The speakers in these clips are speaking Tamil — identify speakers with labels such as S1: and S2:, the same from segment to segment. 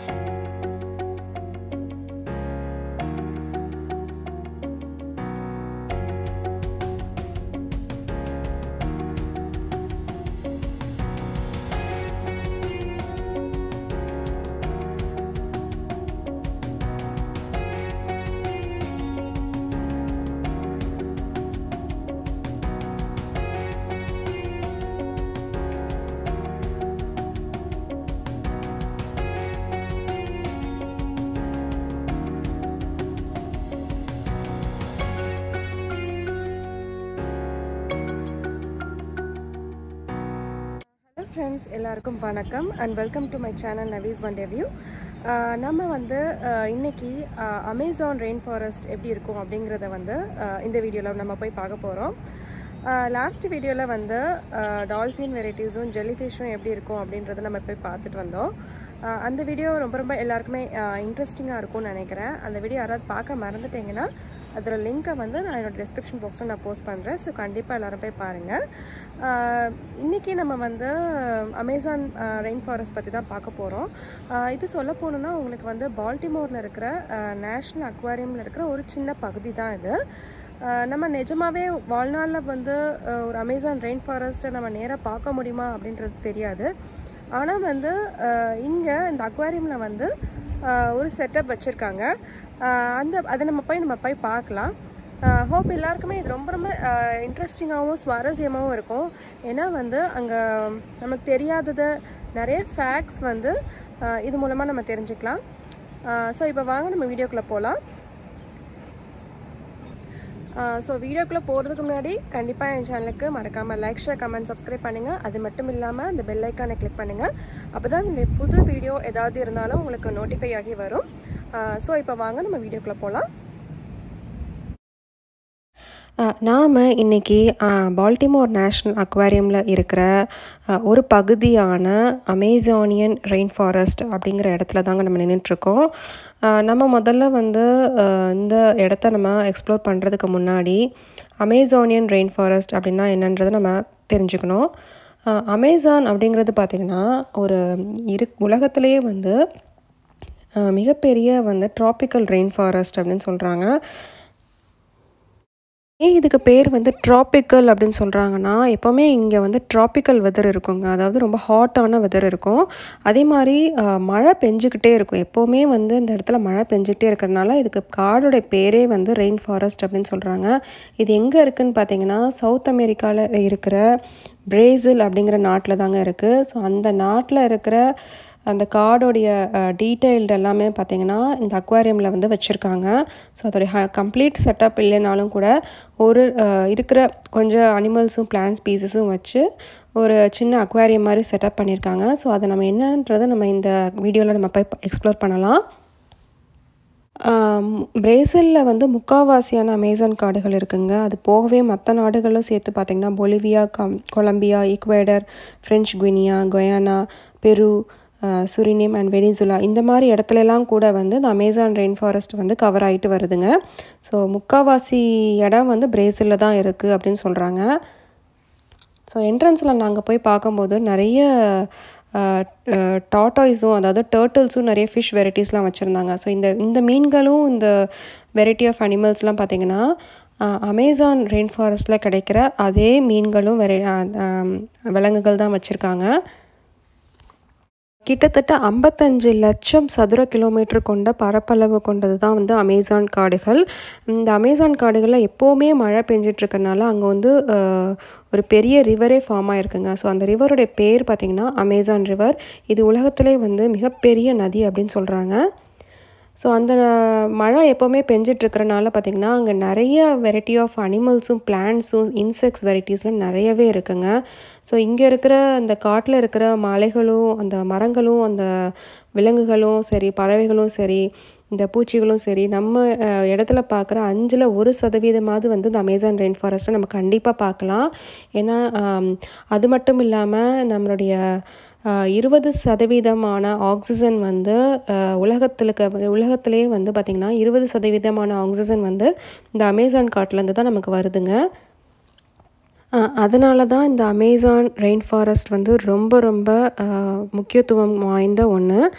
S1: ஹலோ ஃப்ரெண்ட்ஸ் எல்லாருக்கும் வணக்கம் and welcome to my channel நவீஸ் ஒன் டெவியூ நம்ம வந்து அஹ், இன்னைக்கு அமேசான் ரெயின் ஃபாரஸ்ட் எப்படி இருக்கும் அப்படிங்கிறத வந்து அஹ், இந்த வீடியோவில் நம்ம போய் பார்க்க போகிறோம் லாஸ்ட் வீடியோவில் வந்து டால்ஃபின் வெரைட்டிஸும் ஜெல்லிஃபிஷும் எப்படி இருக்கும் அப்படின்றத நம்ம போய் பார்த்துட்டு வந்தோம் அஹ், அந்த வீடியோ ரொம்ப ரொம்ப எல்லாருக்குமே இன்ட்ரெஸ்டிங்காக இருக்கும்னு நினைக்கிறேன் அந்த வீடியோ யாராவது பார்க்க மறந்துட்டீங்கன்னா அதில் லிங்க்கை வந்து நான் என்னோட டிஸ்கிரிப்ஷன் பாக்ஸில் நான் போஸ்ட் பண்ணுறேன் ஸோ கண்டிப்பாக எல்லோரும் போய் பாருங்கள் இன்றைக்கி நம்ம வந்து அமேசான் ரெயின் ஃபாரஸ்ட் பற்றி தான் பார்க்க போகிறோம் இது சொல்ல போகணுன்னா உங்களுக்கு வந்து பால்டிமோரில் இருக்கிற நேஷ்னல் அக்வாரியமில் இருக்கிற ஒரு சின்ன பகுதி தான் இது அஹ் நம்ம நிஜமாவே வாழ்நாளில் வந்து அஹ், ஒரு அமேசான் ரெயின் ஃபாரஸ்ட்டை நம்ம நேராக பார்க்க முடியுமா அப்படின்றது தெரியாது ஆனால் வந்து இங்கே இந்த அக்வாரியமில் வந்து அஹ், ஒரு செட்டப் வச்சுருக்காங்க அந்த அதை நம்ம போய் நம்ம போய் பார்க்கலாம் ஹோப் எல்லாருக்குமே இது ரொம்ப ரொம்ப இன்ட்ரெஸ்டிங்காகவும் சுவாரஸ்யமாகவும் இருக்கும் ஏன்னா வந்து அங்கே நமக்கு தெரியாதது நிறைய ஃபேக்ட்ஸ் வந்து அஹ், இது மூலமாக நம்ம தெரிஞ்சுக்கலாம் ஸோ இப்போ வாங்க நம்ம வீடியோக்குள்ளே போகலாம் ஸோ வீடியோக்குள்ளே போகிறதுக்கு முன்னாடி கண்டிப்பாக என் சேனலுக்கு மறக்காமல் லைக் ஷேர் கமெண்ட் சப்ஸ்கிரைப் பண்ணுங்கள் அது மட்டும் இல்லாமல் அந்த பெல் ஐக்கானை கிளிக் பண்ணுங்கள் அப்போ தான் இந்த புது வீடியோ ஏதாவது இருந்தாலும் உங்களுக்கு நோட்டிஃபை ஆகி வரும் ஸோ இப்போ வாங்க நம்ம வீடியோக்குள்ளே போகலாம்
S2: நாம் இன்றைக்கி பால்டிமோர் நேஷ்னல் அக்வாரியமில் இருக்கிற அஹ், ஒரு பகுதியான அமேசானியன் ரெயின் ஃபாரஸ்ட் அப்படிங்கிற இடத்துல தாங்க நம்ம நின்றுட்டுருக்கோம் நம்ம முதல்ல வந்து அஹ், இந்த இடத்த நம்ம எக்ஸ்ப்ளோர் பண்ணுறதுக்கு முன்னாடி அமேசானியன் ரெயின் ஃபாரஸ்ட் அப்படின்னா என்னன்றதை நம்ம தெரிஞ்சுக்கணும் அஹ், அமேசான் அப்படிங்கிறது பார்த்திங்கன்னா ஒரு இரு உலகத்திலேயே வந்து அஹ், மிகப்பெரிய வந்து ட்ராபிக்கல் ரெயின் ஃபாரஸ்ட் அப்படின்னு சொல்கிறாங்க ஏன் இதுக்கு பேர் வந்து ட்ராபிக்கல் அப்படின்னு சொல்கிறாங்கன்னா எப்போவுமே இங்கே வந்து ட்ராபிக்கல் வெதர் இருக்குங்க அதாவது ரொம்ப ஹாட்டான வெதர் இருக்கும் அதே மாதிரி அஹ், மழை பெஞ்சுக்கிட்டே இருக்கும் எப்போவுமே வந்து இந்த இடத்துல மழை பெஞ்சுக்கிட்டே இருக்கிறனால இதுக்கு காடோட பேரே வந்து ரெயின் ஃபாரஸ்ட் அப்படின்னு சொல்கிறாங்க இது எங்கே இருக்குன்னு பார்த்தீங்கன்னா சவுத் அமெரிக்காவில் இருக்கிற பிரேசில் அப்படிங்கிற நாட்டில் தாங்க இருக்குது ஸோ அந்த நாட்டில் இருக்கிற அந்த கார்டோடைய டீட்டெயில்டு எல்லாமே பார்த்தீங்கன்னா இந்த அக்வாரியமில் வந்து வச்சுருக்காங்க ஸோ அதோடைய ஹ கம்ப்ளீட் செட்டப் இல்லைனாலும் கூட ஒரு அஹ், இருக்கிற கொஞ்சம் அனிமல்ஸும் பிளான்ட் ஸ்பீசஸும் வச்சு ஒரு சின்ன அக்வாரியம் மாதிரி செட்டப் பண்ணியிருக்காங்க ஸோ அதை நம்ம என்னன்றதை நம்ம இந்த வீடியோவில் நம்ம போய் எக்ஸ்ப்ளோர் பண்ணலாம் பிரேசிலில் வந்து முக்காவாசியான அமேசான் காடுகள் இருக்குங்க அது போகவே மற்ற நாடுகளும் சேர்த்து பார்த்திங்கன்னா பொலிவியா கம் Colombia Ecuador French Guinea Guyana Peru அஹ், சுரினேம் அண்ட் வெனிசுலா இந்த மாதிரி இடத்துலலாம் கூட வந்து இந்த அமேசான் ரெயின் ஃபாரஸ்ட் வந்து கவர் ஆகிட்டு வருதுங்க ஸோ முக்காவாசி இடம் வந்து பிரேசிலில் தான் இருக்குது அப்படின்னு சொல்கிறாங்க ஸோ என்ட்ரன்ஸில் நாங்கள் போய் பார்க்கும்போது நிறைய டாட்டாய்ஸும் அதாவது டேர்ட்டில்ஸும் நிறைய ஃபிஷ் வெரைட்டிஸ்லாம் வச்சுருந்தாங்க ஸோ இந்த இந்த மீன்களும் இந்த வெரைட்டி ஆஃப் அனிமல்ஸ்லாம் பார்த்திங்கன்னா அமேசான் ரெயின் ஃபாரஸ்ட்டில் கிடைக்கிற அதே மீன்களும் வெரை விலங்குகள் தான் வச்சுருக்காங்க கிட்டத்தட்ட ஐம்பத்தஞ்சு லட்சம் சதுர கிலோமீட்டர் கொண்ட பரப்பளவு கொண்டது தான் வந்து அமேசான் காடுகள் இந்த அமேசான் காடுகளில் எப்போவுமே மழை பெஞ்சிட்ருக்கறனால அங்கே வந்து அஹ், ஒரு பெரிய ரிவரே ஃபார்ம் ஆயிருக்குங்க ஸோ அந்த ரிவருடைய பேர் பார்த்திங்கன்னா அமேசான் ரிவர் இது உலகத்திலே வந்து மிகப்பெரிய நதி அப்படின்னு சொல்கிறாங்க ஸோ அந்த மழை எப்போவுமே பெஞ்சிட்ருக்கறனால பார்த்திங்கன்னா அங்கே நிறைய வெரைட்டி ஆஃப் அனிமல்ஸும் பிளான்ட்ஸும் இன்செக்ட்ஸ் வெரைட்டிஸ்லாம் நிறையவே இருக்குங்க ஸோ இங்கே இருக்கிற அந்த காட்டில் இருக்கிற மலைகளும் அந்த மரங்களும் அந்த விலங்குகளும் சரி பறவைகளும் சரி இந்த பூச்சிகளும் சரி நம்ம அஹ், இடத்துல பார்க்குற அஞ்சில் ஒரு சதவீதமாவது வந்து இந்த அமேசான் ரெயின் ஃபாரஸ்ட்டை நம்ம கண்டிப்பாக பார்க்கலாம் ஏன்னா ஆம், அது மட்டும் இல்லாமல் நம்மளுடைய இருபது சதவீதமான ஆக்சிஜன் வந்து அஹ், உலகத்தில் இருக்க உலகத்திலேயே வந்து பார்த்திங்கன்னா இருபது சதவீதமான ஆக்சிஜன் வந்து இந்த அமேசான் காட்டிலேருந்து தான் நமக்கு வருதுங்க அதனால தான் இந்த அமேசான் ரெயின் ஃபாரஸ்ட் வந்து ரொம்ப ரொம்ப அஹ், முக்கியத்துவம் வாய்ந்த ஒன்று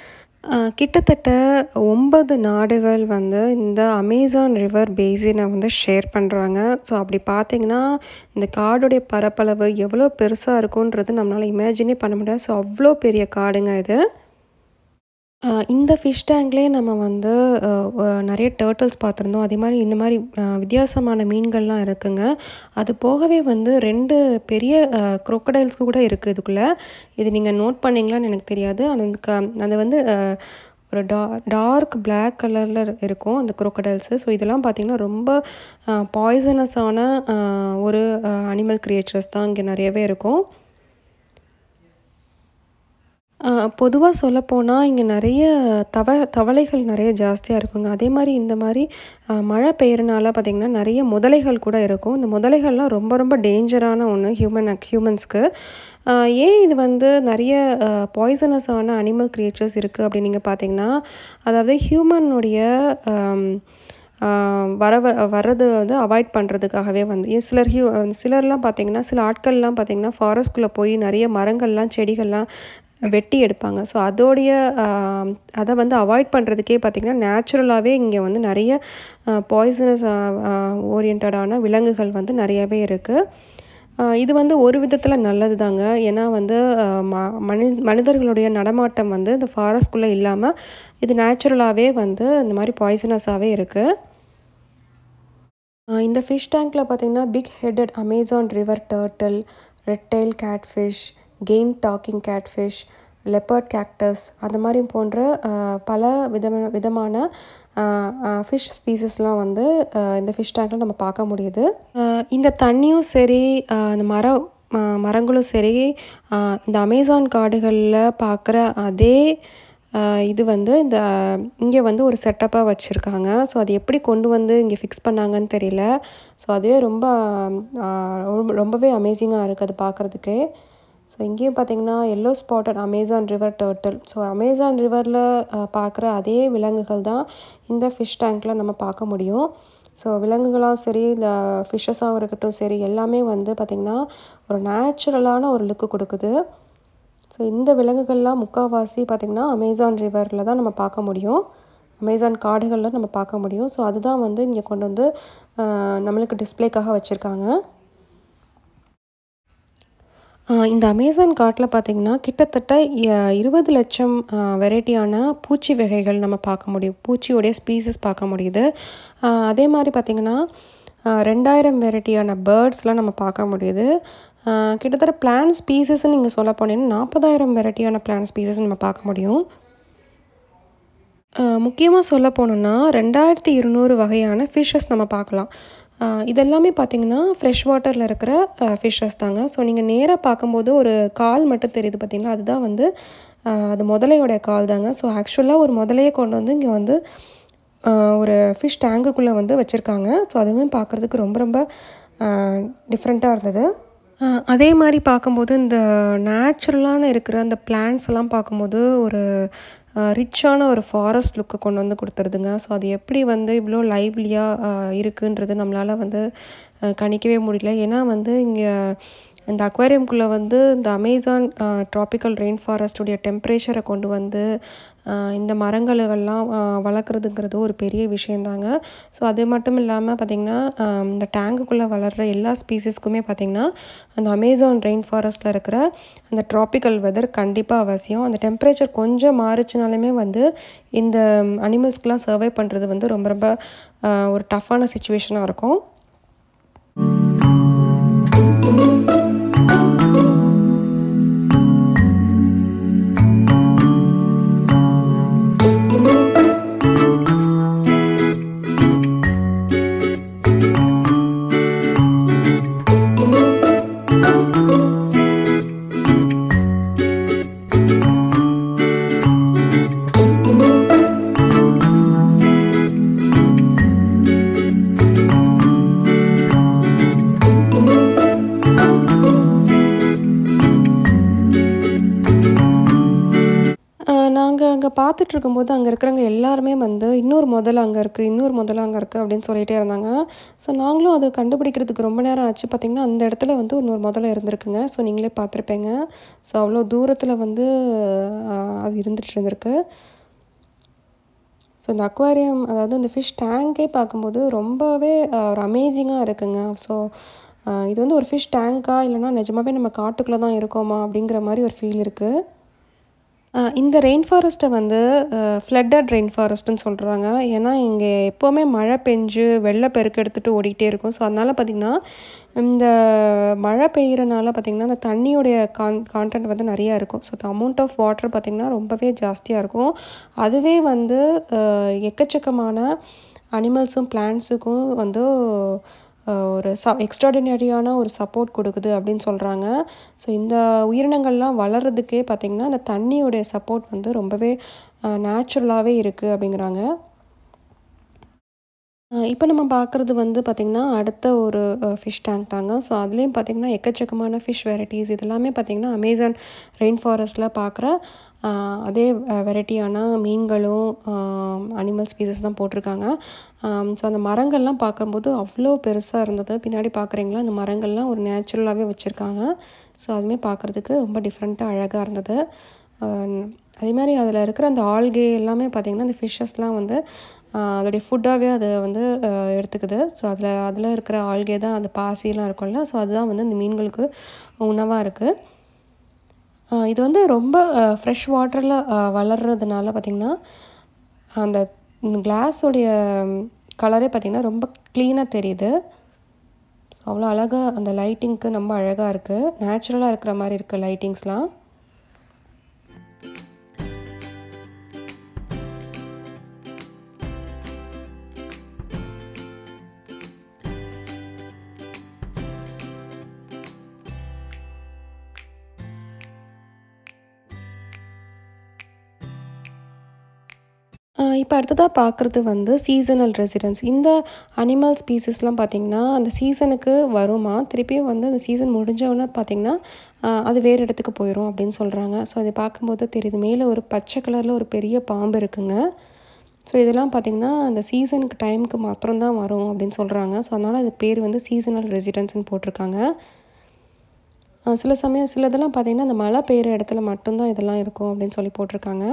S2: அஹ் கிட்டத்தட்ட ஒன்பது நாடுகள் வந்து இந்த அமேசான் ரிவர் பேசினை வந்து ஷேர் பண்ணுறாங்க ஸோ அப்படி பார்த்தீங்கன்னா இந்த காடுடைய பரப்பளவு எவ்வளோ பெருசாக இருக்குன்றது நம்மளால் இமேஜினே பண்ண முடியாது ஸோ அவ்வளோ பெரிய காடுங்க இது அஹ் இந்த ஃபிஷ் டேங்க்லேயே நம்ம வந்து அஹ், அஹ், நிறைய டேர்ட்டில்ஸ் பார்த்துருந்தோம் அதே மாதிரி இந்த மாதிரி அஹ், வித்தியாசமான மீன்கள்லாம் இருக்குங்க அது போகவே வந்து ரெண்டு பெரிய crocodiles கூட இருக்குது இதுக்குள்ளே இது நீங்கள் நோட் பண்ணீங்களான்னு எனக்கு தெரியாது ஆனால் அந்த க- அது வந்து அஹ், ஒரு டா டார்க் பிளாக் கலரில் இருக்கும் அந்த crocodiles ஸோ இதெல்லாம் பார்த்திங்கன்னா ரொம்ப பாய்சனஸான ஒரு அனிமல் கிரியேச்சர்ஸ் தான் இங்கே நிறையவே இருக்கும் பொதுவாக சொல்லப்போனால் இங்கே நிறைய தவ தவளைகள் நிறைய ஜாஸ்தியாக இருக்குங்க அதே மாதிரி இந்த மாதிரி அஹ், மழை பெய்யறனால பார்த்திங்கன்னா நிறைய முதலைகள் கூட இருக்கும் இந்த முதலைகள்லாம் ரொம்ப ரொம்ப டேஞ்சரான ஒன்று ஹியூமன் ஹியூமன்ஸ்க்கு ஏன் இது வந்து நிறைய பாய்சனஸான அனிமல் கிரியேச்சர்ஸ் இருக்குது அப்படின்னு நீங்கள் பார்த்தீங்கன்னா அதாவது ஹியூமனுடைய வர வ- வர்றது வந்து அவாய்ட் பண்ணுறதுக்காகவே வந்து ஏன் சிலர் ஹியூ சிலர்லாம் பார்த்தீங்கன்னா சில ஆட்கள்லாம் பார்த்தீங்கன்னா ஃபாரஸ்ட்குள்ளே போய் நிறைய மரங்கள்லாம் செடிகள்லாம் வெட்டி எடுப்பாங்க ஸோ அதோடைய ஆஹ், அதை வந்து அவாய்ட் பண்ணுறதுக்கே பார்த்திங்கன்னா நேச்சுரலாகவே இங்கே வந்து நிறைய பாய்சனஸ் ஓரியன்டான விலங்குகள் வந்து நிறையவே இருக்குது இது வந்து ஒரு விதத்தில் நல்லது தாங்க ஏன்னா வந்து ஆஹ், ம மனி மனிதர்களுடைய நடமாட்டம் வந்து இந்த ஃபாரஸ்ட்குள்ளே இல்லாமல் இது நேச்சுரலாகவே வந்து இந்த மாதிரி பாய்சனஸாகவே இருக்குது இந்த ஃபிஷ் டேங்க்கில் பார்த்தீங்கன்னா big headed Amazon river turtle redtail catfish கெயின் டாக்கிங் கேட்ஃபிஷ் லெப்பர்ட் கேக்டஸ் அந்த மாதிரி போன்ற அஹ், பல விதமான விதமான ஃபிஷ் ஸ்பீசஸ்லாம் வந்து அஹ், இந்த ஃபிஷ் டேங்க்கில் நம்ம பார்க்க முடியுது அஹ், இந்த தண்ணியும் சரி அஹ், இந்த மரம் ம- மரங்களும் சரி அஹ், இந்த அமேசான் காடுகளில் பார்க்குற அதே ஆஹ் இது வந்து இந்த இங்கே வந்து ஒரு செட்டப்பாக வச்சுருக்காங்க ஸோ அது எப்படி கொண்டு வந்து இங்கே ஃபிக்ஸ் பண்ணாங்கன்னு தெரியல ஸோ அதுவே ரொம்ப ஆஹ் ரொம்ப- ரொம்பவே அமேசிங்காக இருக்குது அது பார்க்குறதுக்கு ஸோ இங்கேயும் பார்த்தீங்கன்னா yellow spotted Amazon river turtle so Amazon ரிவரில் பார்க்குற அதே விலங்குகள் தான் இந்த ஃபிஷ் டேங்க்கில் நம்ம பார்க்க முடியும் ஸோ விலங்குகளாக சரி இல்லை ஃபிஷ்ஷஸாகவும் இருக்கட்டும் சரி எல்லாமே வந்து பார்த்திங்கன்னா ஒரு நேச்சுரலான ஒரு லுக்கு கொடுக்குது ஸோ இந்த விலங்குகள்லாம் முக்கால்வாசி பார்த்திங்கன்னா அமேசான் ரிவரில் தான் நம்ம பார்க்க முடியும் அமேசான் காடுகளில் நம்ம பார்க்க முடியும் ஸோ அதுதான் வந்து இங்கே கொண்டு வந்து ஆஹ், நம்மளுக்கு டிஸ்ப்ளேக்காக வச்சுருக்காங்க இந்த அமேசான் காட்டில் பார்த்திங்கன்னா கிட்டத்தட்ட இ- இருபது லட்சம் வெரைட்டியான பூச்சி வகைகள் நம்ம பார்க்க முடியும் பூச்சியோடைய ஸ்பீசஸ் பார்க்க முடியுது ஆஹ், அதே மாதிரி பார்த்திங்கன்னா ஆஹ், ரெண்டாயிரம் வெரைட்டியான பேர்ட்ஸ்லாம் நம்ம பார்க்க முடியுது ஆஹ், கிட்டத்தட்ட பிளான் ஸ்பீசஸ்ன்னு நீங்கள் சொல்ல போனீங்கன்னா நாற்பதாயிரம் வெரைட்டியான பிளான் ஸ்பீசஸ் நம்ம பார்க்க முடியும் முக்கியமாக சொல்ல போனோம்னா ரெண்டாயிரத்தி இருநூறு வகையான ஃபிஷ்ஷஸ் நம்ம பார்க்கலாம் அஹ் இதெல்லாமே பார்த்தீங்கன்னா ஃப்ரெஷ் வாட்டரில் இருக்கிற ஃபிஷ்ஷஸ் தாங்க ஸோ நீங்கள் நேராக பார்க்கும்போது ஒரு கால் மட்டும் தெரியுது பார்த்தீங்களா அதுதான் வந்து அஹ் அது முதலையோடைய கால் தாங்க ஸோ ஆக்சுவலாக ஒரு முதலையை கொண்டு வந்து இங்கே வந்து அஹ் ஒரு ஃபிஷ் டேங்குக்குள்ளே வந்து வச்சுருக்காங்க ஸோ அதுவும் பார்க்குறதுக்கு ரொம்ப ரொம்ப டிஃப்ரெண்ட்டாக இருந்தது அஹ் அதே மாதிரி பார்க்கும்போது இந்த நேச்சுரலான இருக்கிற அந்த பிளான்ஸ் எல்லாம் பார்க்கும்போது ஒரு ரிச்சான ஒரு ஃபாரஸ்ட் லுக்கு கொண்டு வந்து கொடுத்துருதுங்க ஸோ அது எப்படி வந்து இவ்வளோ லைவ்லியாக இருக்குன்றது நம்மளால் வந்து அஹ் கணிக்கவே முடியல ஏன்னா வந்து இங்கே இந்த அக்வேரியம்குள்ளே வந்து இந்த அமேசான் ட்ராபிக்கல் ரெயின் ஃபாரஸ்ட்டுடைய டெம்பரேச்சரை கொண்டு வந்து அஹ் இந்த மரங்களெல்லாம் அஹ் வளர்க்குறதுங்கிறது ஒரு பெரிய விஷயந்தாங்க ஸோ அது மட்டும் இல்லாமல் பார்த்திங்கன்னா அஹ் இந்த டேங்குக்குள்ளே வளர்கிற எல்லா ஸ்பீசிஸ்க்குமே பார்த்திங்கன்னா அந்த அமேசான் ரெயின் ஃபாரஸ்ட்டில் இருக்கிற அந்த ட்ராபிக்கல் வெதர் கண்டிப்பாக அவசியம் அந்த டெம்பரேச்சர் கொஞ்சம் மாறுச்சுனாலுமே வந்து இந்த அனிமல்ஸ்க்கெலாம் சர்வை பண்ணுறது வந்து ரொம்ப ரொம்ப அஹ் ஒரு டஃப்பான சுச்சுவேஷனாக இருக்கும் நாங்கள் அங்கே பார்த்துட்டு இருக்கும்போது அங்கே இருக்கிறவங்க எல்லாருமே வந்து இன்னொரு முதல்ல அங்கே இருக்குது இன்னொரு முதல்ல அங்கே இருக்குது அப்படின்னு சொல்லிகிட்டே இருந்தாங்க ஸோ நாங்களும் அதை கண்டுபிடிக்கிறதுக்கு ரொம்ப நேரம் ஆச்சு பார்த்திங்கன்னா அந்த இடத்துல வந்து இன்னொரு முதல்ல இருந்திருக்குங்க ஸோ நீங்களே பார்த்துருப்பீங்க ஸோ அவ்வளோ தூரத்தில் வந்து ஆஹ், அது இருந்துட்டு இருந்திருக்கு ஸோ இந்த அக்வாரியம் அதாவது இந்த ஃபிஷ் டேங்கே பார்க்கும்போது ரொம்பவே ஒரு அமேசிங்காக இருக்குங்க ஸோ இது வந்து ஒரு ஃபிஷ் டேங்க்கா இல்லைனா நிஜமாவே நம்ம காட்டுக்குள்ளே தான் இருக்கோமா அப்படிங்கிற மாதிரி ஒரு ஃபீல் இருக்குது இந்த ரெயின் ஃபாரஸ்ட்டை வந்து ஃப்ளட்டட் ரெயின் ஃபாரஸ்ட்டுன்னு சொல்கிறாங்க ஏன்னா இங்கே எப்போவுமே மழை பெஞ்சு வெள்ளப்பெருக்கு எடுத்துகிட்டு ஓடிக்கிட்டே இருக்கும் ஸோ அதனால் பார்த்திங்கன்னா இந்த மழை பெய்கிறனால பார்த்திங்கன்னா அந்த தண்ணியோடைய கான் கான்டென்ட் வந்து நிறையா இருக்கும் so the amount of water பார்த்திங்கன்னா ரொம்பவே ஜாஸ்தியாக இருக்கும் அதுவே வந்து எக்கச்சக்கமான அனிமல்ஸும் பிளான்ஸுக்கும் வந்து ஒரு ச எக்ஸ்ட்ராடினரியான ஒரு சப்போர்ட் கொடுக்குது அப்படின்னு சொல்கிறாங்க ஸோ இந்த உயிரினங்கள்லாம் வளர்கிறதுக்கே பார்த்திங்கன்னா அந்த தண்ணியோடைய சப்போர்ட் வந்து ரொம்பவே நேச்சுரலாகவே இருக்குது அப்படிங்கிறாங்க இப்போ நம்ம பார்க்குறது வந்து பார்த்திங்கன்னா அடுத்த ஒரு ஃபிஷ் டேங்க் தாங்க ஸோ அதுலேயும் பார்த்திங்கன்னா எக்கச்சக்கமான ஃபிஷ் வெரைட்டிஸ் இதெல்லாமே பார்த்திங்கன்னா அமேசான் ரெயின் ஃபாரஸ்ட்டில் பார்க்குற அதே வெரைட்டியான மீன்களும் அனிமல் ஸ்பீசஸ் தான் போட்டிருக்காங்க ஸோ அந்த மரங்கள்லாம் பார்க்கும்போது அவ்வளோ பெருசாக இருந்தது பின்னாடி பார்க்குறீங்களா அந்த மரங்கள்லாம் ஒரு நேச்சுரலாகவே வச்சுருக்காங்க ஸோ அதுவுமே பார்க்குறதுக்கு ரொம்ப டிஃப்ரெண்ட்டாக அழகாக இருந்தது அதே மாதிரி அதில் இருக்கிற அந்த ஆல்கே எல்லாமே பார்த்திங்கன்னா அந்த ஃபிஷ்ஷஸ்லாம் வந்து அதோடைய ஃபுட்டாகவே அதை வந்து எடுத்துக்குது ஸோ அதில் அதில் இருக்கிற ஆல்கே தான் அந்த பாசியெல்லாம் இருக்கும்ல ஸோ அதுதான் வந்து இந்த மீன்களுக்கு உணவாக இருக்குது இது வந்து ரொம்ப ஃப்ரெஷ் வாட்டரில் வளர்கிறதுனால பார்த்திங்கன்னா அந்த கிளாஸோடைய கலரே பார்த்திங்கன்னா ரொம்ப க்ளீனாக தெரியுது ஸோ அவ்வளோ அழகாக அந்த லைட்டிங்க்கு ரொம்ப அழகாக இருக்குது நேச்சுரலாக இருக்கிற மாதிரி இருக்குது லைட்டிங்ஸ்லாம் இப்போ அடுத்ததாக பார்க்குறது வந்து சீசனல் ரெசிடென்ஸ் இந்த அனிமல் ஸ்பீசஸ்லாம் பார்த்திங்கன்னா அந்த சீசனுக்கு வருமா திருப்பியும் வந்து அந்த சீசன் முடிஞ்சவொன்னே பார்த்திங்கன்னா அது வேறு இடத்துக்கு போயிடும் அப்படின்னு சொல்கிறாங்க ஸோ அதை பார்க்கும்போது தெரியுது மேலே ஒரு பச்சை கலரில் ஒரு பெரிய பாம்பு இருக்குங்க ஸோ இதெல்லாம் பார்த்திங்கன்னா அந்த சீசனுக்கு டைமுக்கு மாத்திரம்தான் வரும் அப்படின்னு சொல்கிறாங்க ஸோ அதனால் அது பேர் வந்து சீசனல் ரெசிடென்ஸ்னு போட்டிருக்காங்க சில சமயம் சில இதெல்லாம் பார்த்திங்கன்னா அந்த மழை பெய்கிற இடத்துல மட்டும்தான் இதெல்லாம் இருக்கும் அப்படின்னு சொல்லி போட்டிருக்காங்க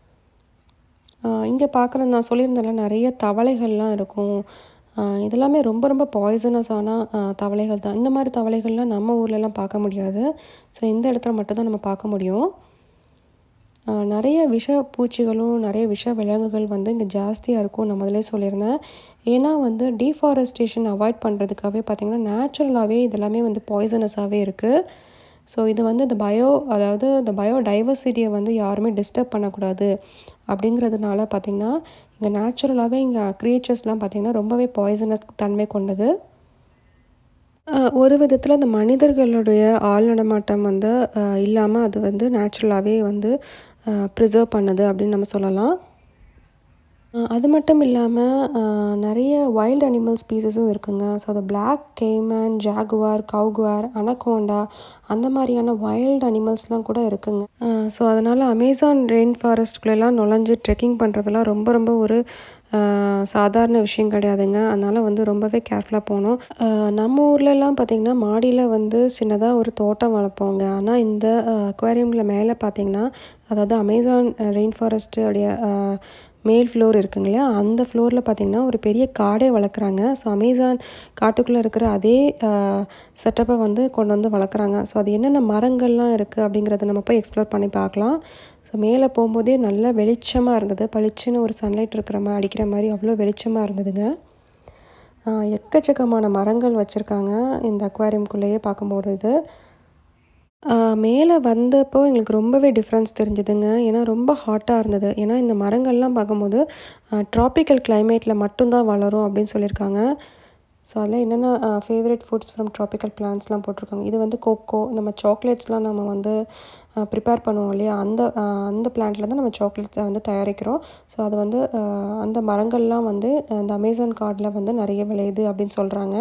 S2: இங்கே பார்க்குற நான் சொல்லியிருந்தேன்ல நிறைய தவளைகள்லாம் இருக்கும் இதெல்லாமே ரொம்ப ரொம்ப பாய்சனஸான தவளைகள் தான் இந்த மாதிரி தவளைகள்லாம் நம்ம ஊர்லலாம் பார்க்க முடியாது ஸோ இந்த இடத்துல மட்டும்தான் நம்ம பார்க்க முடியும் நிறைய விஷ பூச்சிகளும் நிறைய விஷ விலங்குகள் வந்து இங்கே ஜாஸ்தியாக இருக்கும் நான் முதலே சொல்லியிருந்தேன் ஏன்னா வந்து டீஃபாரஸ்டேஷன் அவாய்ட் பண்ணுறதுக்காகவே பார்த்திங்கன்னா நேச்சுரலாகவே இதெல்லாமே வந்து பாய்சனஸாகவே இருக்குது ஸோ இது வந்து இந்த பயோ அதாவது இந்த பயோ டைவர்சிட்டியை வந்து யாருமே டிஸ்டர்ப் பண்ணக்கூடாது அப்படிங்கிறதுனால பார்த்திங்கன்னா இங்கே நேச்சுரலாகவே இங்கே க்ரியேச்சர்ஸ்லாம் பார்த்திங்கன்னா ரொம்பவே பாய்சனஸ் தன்மை கொண்டது ஒரு விதத்தில் இந்த மனிதர்களுடைய ஆள் நடமாட்டம் வந்து இல்லாமல் அது வந்து நேச்சுரலாகவே வந்து ப்ரிசர்வ் பண்ணுது அப்படின்னு நம்ம சொல்லலாம் அது மட்டும் இல்லாமல் நிறைய வைல்டு அனிமல் ஸ்பீசஸும் இருக்குங்க ஸோ அது black caiman jaguar cougar anaconda அந்த மாதிரியான வைல்டு அனிமல்ஸ்லாம் கூட இருக்குங்க ஸோ அதனால் அமேசான் ரெயின் ஃபாரஸ்ட்குள்ளெல்லாம் நுழைஞ்சு ட்ரெக்கிங் பண்ணுறதுலாம் ரொம்ப ரொம்ப ஒரு சாதாரண விஷயம் கிடையாதுங்க அதனால் வந்து ரொம்பவே கேர்ஃபுல்லாக போகணும் நம்ம ஊர்லலாம் பார்த்திங்கன்னா மாடியில் வந்து சின்னதாக ஒரு தோட்டம் வளர்ப்போங்க ஆனால் இந்த அக்வாரியமில் மேலே பார்த்திங்கன்னா அதாவது அமேசான் ரெயின் ஃபாரஸ்ட்டுடைய மேல் ஃப்ளோர் இருக்குங்க இல்லையா அந்த ஃப்ளோரில் பார்த்திங்கன்னா ஒரு பெரிய காடே வளர்க்குறாங்க ஸோ அமேசான் காட்டுக்குள்ளே இருக்கிற அதே செட்டப்பை வந்து கொண்டு வந்து வளர்க்குறாங்க ஸோ அது என்னென்ன மரங்கள்லாம் இருக்குது அப்படிங்கிறத நம்ம போய் எக்ஸ்ப்ளோர் பண்ணி பார்க்கலாம் ஸோ மேலே போகும்போதே நல்லா வெளிச்சமாக இருந்தது பளிச்சுன்னு ஒரு சன்லைட் இருக்கிற மாதிரி அடிக்கிற மாதிரி அவ்வளோ வெளிச்சமாக இருந்ததுங்க எக்கச்சக்கமான மரங்கள் வச்சுருக்காங்க இந்த அக்வாரியம்குள்ளேயே பார்க்கும்போது இது மேலே வந்தப்போ எங்களுக்கு ரொம்பவே டிஃப்ரென்ஸ் தெரிஞ்சுதுங்க ஏன்னா ரொம்ப ஹாட்டாக இருந்தது ஏன்னா இந்த மரங்கள்லாம் பார்க்கும்போது ட்ராபிக்கல் கிளைமேட்டில் மட்டும்தான் வளரும் அப்படின்னு சொல்லியிருக்காங்க ஸோ அதில் என்னென்ன ஃபேவரட் ஃபுட்ஸ் ஃப்ரம் ட்ராபிக்கல் பிளான்ட்ஸ்லாம் போட்டிருக்காங்க இது வந்து கொக்கோ நம்ம சாக்லேட்ஸ்லாம் நம்ம வந்து ப்ரிப்பேர் பண்ணுவோம் இல்லையா அந்த அந்த பிளான்ட்டில் தான் நம்ம சாக்லேட்ஸை வந்து தயாரிக்கிறோம் ஸோ அது வந்து அந்த மரங்கள்லாம் வந்து அந்த அமேசான் கார்டில் வந்து நிறைய விளையுது அப்படின்னு சொல்கிறாங்க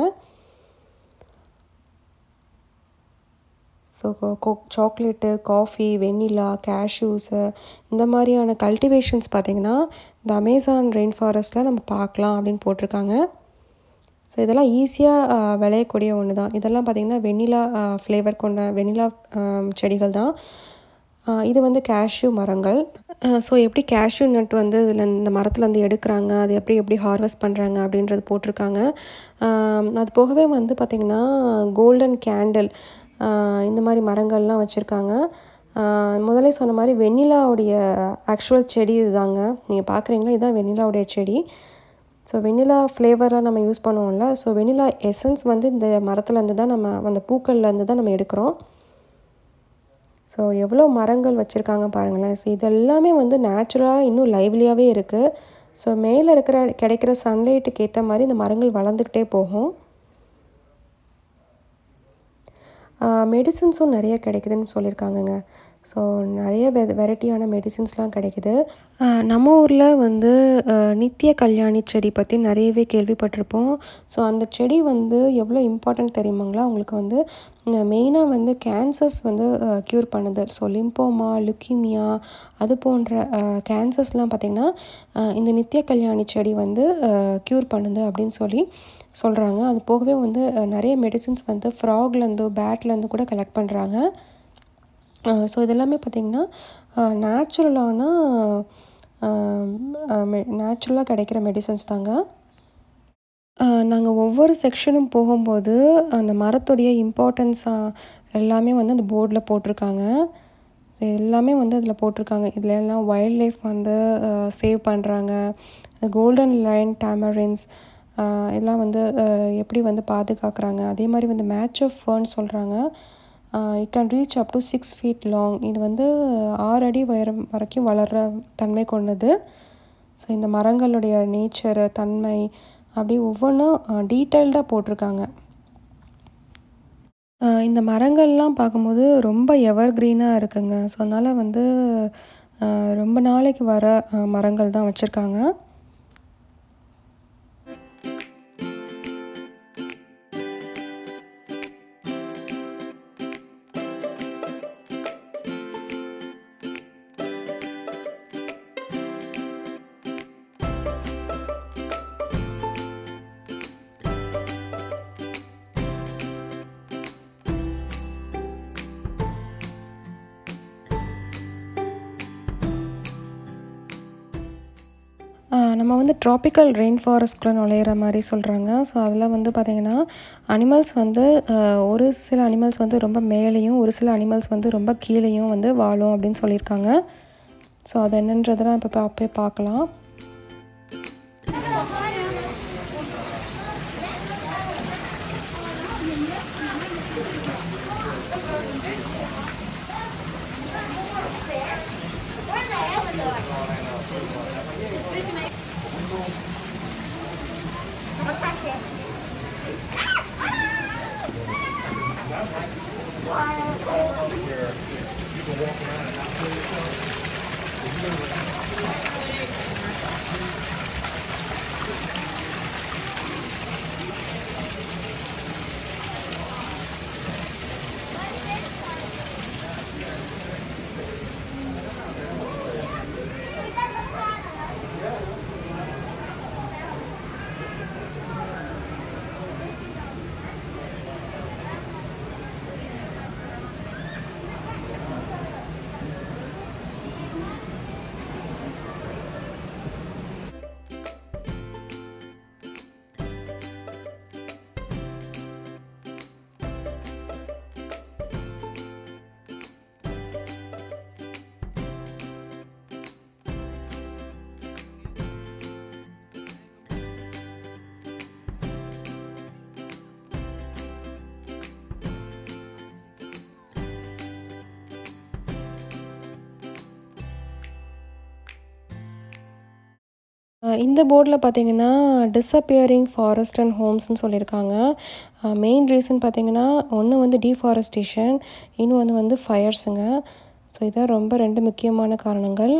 S2: ஸோ கோ சாக்லேட்டு காஃபி வெண்ணிலா கேஷ்யூஸு இந்த மாதிரியான கல்டிவேஷன்ஸ் பார்த்திங்கன்னா இந்த அமேசான் ரெயின் ஃபாரஸ்ட்டில் நம்ம பார்க்கலாம் அப்படின்னு போட்டிருக்காங்க ஸோ இதெல்லாம் ஈஸியாக விளையக்கூடிய ஒன்று தான் இதெல்லாம் பார்த்திங்கன்னா வெண்ணிலா ஃப்ளேவர் கொண்ட வெண்ணிலா செடிகள் தான் ஆஹ் இது வந்து கேஷ்யூ மரங்கள் ஸோ எப்படி கேஷ்யூ நட் வந்து இதில் இந்த மரத்துலேருந்து எடுக்கிறாங்க அது எப்படி எப்படி ஹார்வெஸ்ட் பண்ணுறாங்க அப்படின்றது போட்டிருக்காங்க ஆஹ் அது போகவே வந்து பார்த்திங்கன்னா கோல்டன் கேண்டில் இந்த மாதிரி மரங்கள்லாம் வச்சுருக்காங்க முதல்ல சொன்ன மாதிரி வெண்ணிலாவுடைய ஆக்சுவல் செடி இதுதாங்க நீங்கள் பார்க்குறீங்களா இதுதான் வெண்ணிலாவுடைய செடி ஸோ வெண்ணிலா ஃப்ளேவராக நம்ம யூஸ் பண்ணுவோம்ல ஸோ வெண்ணிலா எசன்ஸ் வந்து இந்த மரத்துலேருந்து தான் நம்ம அந்த பூக்கள்லேருந்து தான் நம்ம எடுக்கிறோம் ஸோ எவ்வளோ மரங்கள் வச்சுருக்காங்க பாருங்களேன் ஸோ இது எல்லாமே வந்து நேச்சுரலாக இன்னும் லைவ்லியாகவே இருக்குது ஸோ மேலே இருக்கிற கிடைக்கிற சன்லைட்டுக்கு ஏற்ற மாதிரி இந்த மரங்கள் வளர்ந்துக்கிட்டே போகும் மெடிசின்ஸும் நிறைய கிடைக்குதுன்னு சொல்லியிருக்காங்கங்க ஸோ நிறைய வெ வெரைட்டியான மெடிசின்ஸ்லாம் கிடைக்குது ஆஹ் நம்ம ஊரில் வந்து ஆஹ் நித்திய கல்யாணி செடி பற்றி நிறையவே கேள்விப்பட்டிருப்போம் ஸோ அந்த செடி வந்து எவ்வளோ இம்பார்ட்டன்ட் தெரியுமாங்களா உங்களுக்கு வந்து மெயினாக வந்து கேன்சர்ஸ் வந்து க்யூர் பண்ணுது ஸோ லிம்போமா லுக்கிமியா அது போன்ற கேன்சர்ஸ்லாம் பார்த்திங்கன்னா ஆஹ் இந்த நித்திய கல்யாணி செடி வந்து க்யூர் பண்ணுது அப்படின்னு சொல்லி சொல்கிறாங்க அது போகவே வந்து அஹ், நிறைய மெடிசின்ஸ் வந்து ஃப்ராக்லேருந்து பேட்லேருந்து கூட கலெக்ட் பண்ணுறாங்க ஸோ இதெல்லாமே பார்த்திங்கன்னா நேச்சுரலான நேச்சுரலாக கிடைக்கிற மெடிசன்ஸ் தாங்க நாங்கள் ஒவ்வொரு செக்ஷனும் போகும்போது அந்த மரத்துடைய இம்பார்ட்டன்ஸ் எல்லாமே வந்து அந்த போர்டில் போட்டிருக்காங்க இது எல்லாமே வந்து அதில் போட்டிருக்காங்க இதில் எல்லாம் வைல்ட் லைஃப் வந்து சேவ் பண்ணுறாங்க கோல்டன் லைன் டேமரின்ஸ் இதெல்லாம் வந்து அஹ், எப்படி வந்து பாதுகாக்கிறாங்க அதே மாதிரி வந்து மேட்ச் ஆஃப் ஃபர்ன் சொல்கிறாங்க it can reach up to six feet long இது வந்து ஆறு அடி உயரம் வரைக்கும் வளர்கிற தன்மை கொண்டது ஸோ இந்த மரங்களுடைய நேச்சரு தன்மை அப்படி ஒவ்வொன்றும் டீட்டெயில்டாக போட்டிருக்காங்க அஹ் இந்த மரங்கள்லாம் பார்க்கும்போது ரொம்ப எவர் க்ரீனாக இருக்குங்க ஸோ அதனால் வந்து அஹ் ரொம்ப நாளைக்கு வர அஹ் மரங்கள் தான் வச்சுருக்காங்க ஆஹ் நம்ம வந்து ட்ராபிக்கல் ரெயின் ஃபாரஸ்ட்குள்ளே நுழையிற மாதிரி சொல்கிறாங்க ஸோ அதில் வந்து பார்த்திங்கன்னா அனிமல்ஸ் வந்து ஆஹ் ஒரு சில அனிமல்ஸ் வந்து ரொம்ப மேலேயும் ஒரு சில அனிமல்ஸ் வந்து ரொம்ப கீழேயும் வந்து வாழும் அப்படின்னு சொல்லியிருக்காங்க ஸோ அது என்னன்றதெல்லாம் இப்போ பா- போய் பார்க்கலாம் அஹ் இந்த போர்டில் பார்த்தீங்கன்னா டிஸப்பியரிங் ஃபாரஸ்ட் அண்ட் ஹோம்ஸ்னு சொல்லியிருக்காங்க மெயின் ரீசன் பார்த்தீங்கன்னா ஒன்று வந்து டீஃபாரஸ்டேஷன் இன்னொன்று வந்து ஃபயர்ஸுங்க ஸோ இதான் ரொம்ப ரெண்டு முக்கியமான காரணங்கள்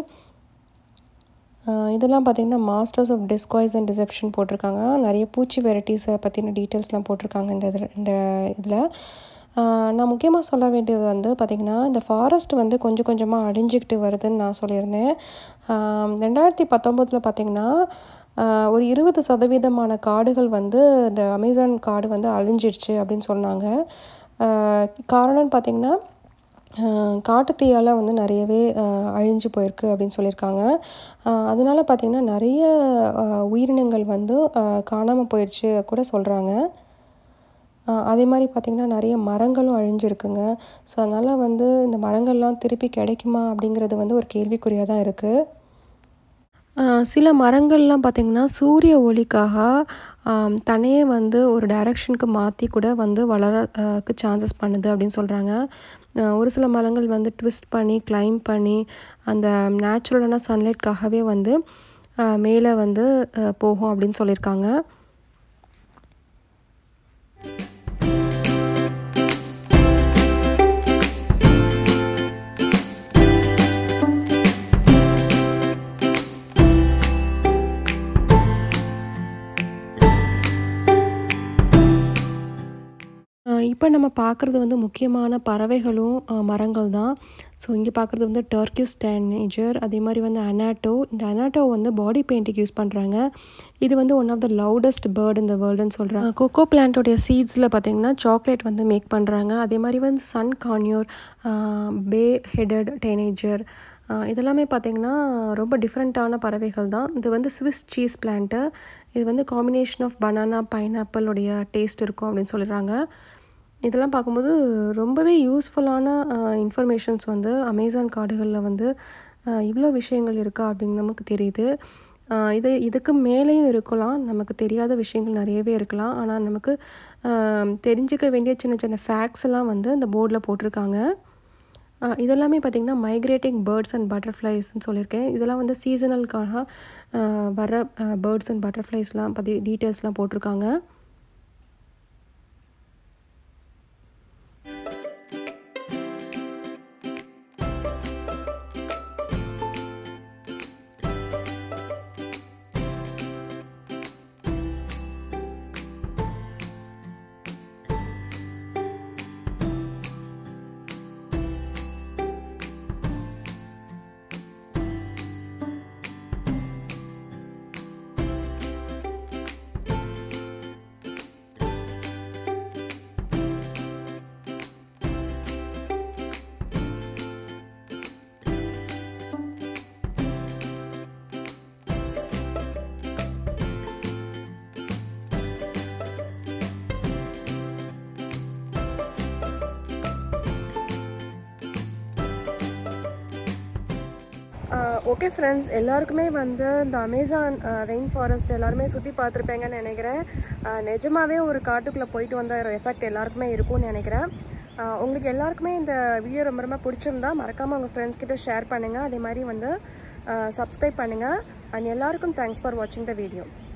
S2: அஹ் இதெல்லாம் பார்த்தீங்கன்னா masters of disguise and deception போட்டிருக்காங்க நிறைய பூச்சி வெரைட்டிஸை பற்றின டீட்டெயில்ஸ்லாம் போட்டிருக்காங்க இந்த இதில் இந்த இதில் நான் முக்கியமாக சொல்ல வேண்டியது வந்து பார்த்திங்கன்னா இந்த ஃபாரஸ்ட் வந்து கொஞ்சம் கொஞ்சமாக அழிஞ்சிக்கிட்டு வருதுன்னு நான் சொல்லியிருந்தேன் ஆஹ் ரெண்டாயிரத்தி பத்தொம்போதில் பார்த்திங்கன்னா ஆஹ் ஒரு இருபது சதவீதமான காடுகள் வந்து இந்த அமேசான் காடு வந்து அழிஞ்சிடுச்சு அப்படின்னு சொன்னாங்க ஆஹ் காரணம்னு பார்த்திங்கன்னா காட்டுத்தீயால் வந்து நிறையவே அழிஞ்சு போயிருக்கு அப்படின்னு சொல்லியிருக்காங்க அதனால் பார்த்திங்கன்னா நிறைய உயிரினங்கள் வந்து காணாமல் போயிடுச்சு கூட சொல்கிறாங்க அதே மாதிரி பார்த்திங்கன்னா நிறைய மரங்களும் அழிஞ்சிருக்குங்க ஸோ அதனால் வந்து இந்த மரங்கள்லாம் திருப்பி கிடைக்குமா அப்படிங்கிறது வந்து ஒரு கேள்விக்குறியாக தான் இருக்குது சில மரங்கள்லாம் பார்த்திங்கன்னா சூரிய ஒளிக்காக தன்னையே வந்து ஒரு டைரக்ஷனுக்கு மாற்றி கூட வந்து வளரக்கு சான்சஸ் பண்ணுது அப்படின்னு சொல்கிறாங்க ஒரு சில மரங்கள் வந்து ட்விஸ்ட் பண்ணி கிளைம் பண்ணி அந்த நேச்சுரலான சன்லைட்காகவே வந்து மேலே வந்து போகும் அப்படின்னு சொல்லியிருக்காங்க இப்போ நம்ம பார்க்குறது வந்து முக்கியமான பறவைகளும் மரங்கள் தான் ஸோ இங்கே பார்க்குறது வந்து டர்க்கியூஸ் டேனேஜர் அதே மாதிரி வந்து அனாட்டோ இந்த அனாட்டோ வந்து பாடி பெயிண்ட்டுக்கு யூஸ் பண்ணுறாங்க இது வந்து one of the loudest bird இந்த வேர்ல்டுன்னு சொல்கிறாங்க கொக்கோ பிளான்ட்டோடைய சீட்ஸில் பார்த்திங்கன்னா சாக்லேட் வந்து மேக் பண்ணுறாங்க அதே மாதிரி வந்து sun conure bay headed tanager இதெல்லாமே பார்த்திங்கன்னா ரொம்ப டிஃப்ரெண்ட்டான பறவைகள் தான் இது வந்து ஸ்விஸ் சீஸ் பிளான்ட்டு இது வந்து காம்பினேஷன் ஆஃப் பனானா பைனாப்பிளுடைய டேஸ்ட் இருக்கும் அப்படின்னு சொல்லிடுறாங்க இதெல்லாம் பார்க்கும்போது ரொம்பவே யூஸ்ஃபுல்லான இன்ஃபர்மேஷன்ஸ் வந்து அமேசான் காடுகளில் வந்து இவ்வளோ விஷயங்கள் இருக்கா அப்படின்னு நமக்கு தெரியுது இது இதுக்கு மேலேயும் இருக்கலாம் நமக்கு தெரியாத விஷயங்கள் நிறையவே இருக்கலாம் ஆனால் நமக்கு தெரிஞ்சிக்க வேண்டிய சின்ன சின்ன ஃபேக்ட்ஸ் எல்லாம் வந்து இந்த போர்டில் போட்டிருக்காங்க இதெல்லாமே பார்த்திங்கன்னா மைக்ரேட்டிங் பேர்ட்ஸ் அண்ட் பட்டர்ஃப்ளைஸ்ன்னு சொல்லியிருக்கேன் இதெல்லாம் வந்து சீசனலுக்காக வர பேர்ட்ஸ் அண்ட் பட்டர்ஃப்ளைஸ்லாம் பற்றி டீட்டெயில்ஸ்லாம் போட்டிருக்காங்க
S1: ஓகே ஃப்ரெண்ட்ஸ் எல்லாருக்குமே வந்து இந்த அமேசான் ரெயின் ஃபாரஸ்ட் எல்லாருமே சுற்றி பார்த்துருப்பேங்கன்னு நினைக்கிறேன் நிஜமாகவே ஒரு காட்டுக்குள்ளே போயிட்டு வந்த ஒரு எஃபெக்ட் எல்லாருக்குமே இருக்கும்னு நினைக்கிறேன் உங்களுக்கு எல்லாருக்குமே இந்த வீடியோ ரொம்ப ரொம்ப பிடிச்சிருந்தா மறக்காமல் உங்கள் ஃப்ரெண்ட்ஸ் கிட்ட ஷேர் பண்ணுங்கள் அதே மாதிரி வந்து சப்ஸ்கிரைப் பண்ணுங்கள் அண்ட் எல்லாருக்கும் தேங்க்ஸ் ஃபார் வாட்சிங் த வீடியோ